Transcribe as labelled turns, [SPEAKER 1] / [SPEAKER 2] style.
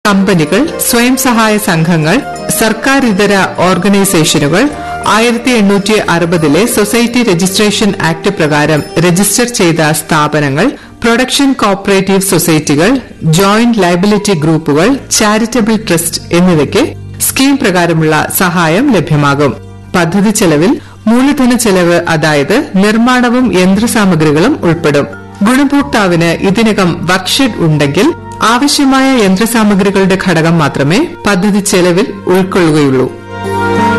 [SPEAKER 1] കമ്പനികൾ സ്വയം സഹായ സംഘങ്ങൾ സർക്കാരിതര ഓർഗനൈസേഷനുകൾ ആയിരത്തി എണ്ണൂറ്റി അറുപതിലെ സൊസൈറ്റി രജിസ്ട്രേഷൻ ആക്ട് പ്രകാരം രജിസ്റ്റർ ചെയ്ത സ്ഥാപനങ്ങൾ പ്രൊഡക്ഷൻ കോപ്പറേറ്റീവ് സൊസൈറ്റികൾ ജോയിന്റ് ലയബിലിറ്റി ഗ്രൂപ്പുകൾ ചാരിറ്റബിൾ ട്രസ്റ്റ് എന്നിവയ്ക്ക് സ്കീം പ്രകാരമുള്ള സഹായം ലഭ്യമാകും പദ്ധതി ചെലവിൽ മൂലധന ചെലവ് അതായത് നിർമ്മാണവും യന്ത്രസാമഗ്രികളും ഉൾപ്പെടും ഗുണഭോക്താവിന് ഇതിനകം വർക്ക്ഷെഡ് ഉണ്ടെങ്കിൽ ആവശ്യമായ യന്ത്രസാമഗ്രികളുടെ ഘടകം മാത്രമേ പദ്ധതി ചെലവിൽ ഉൾക്കൊള്ളുകയുള്ളൂ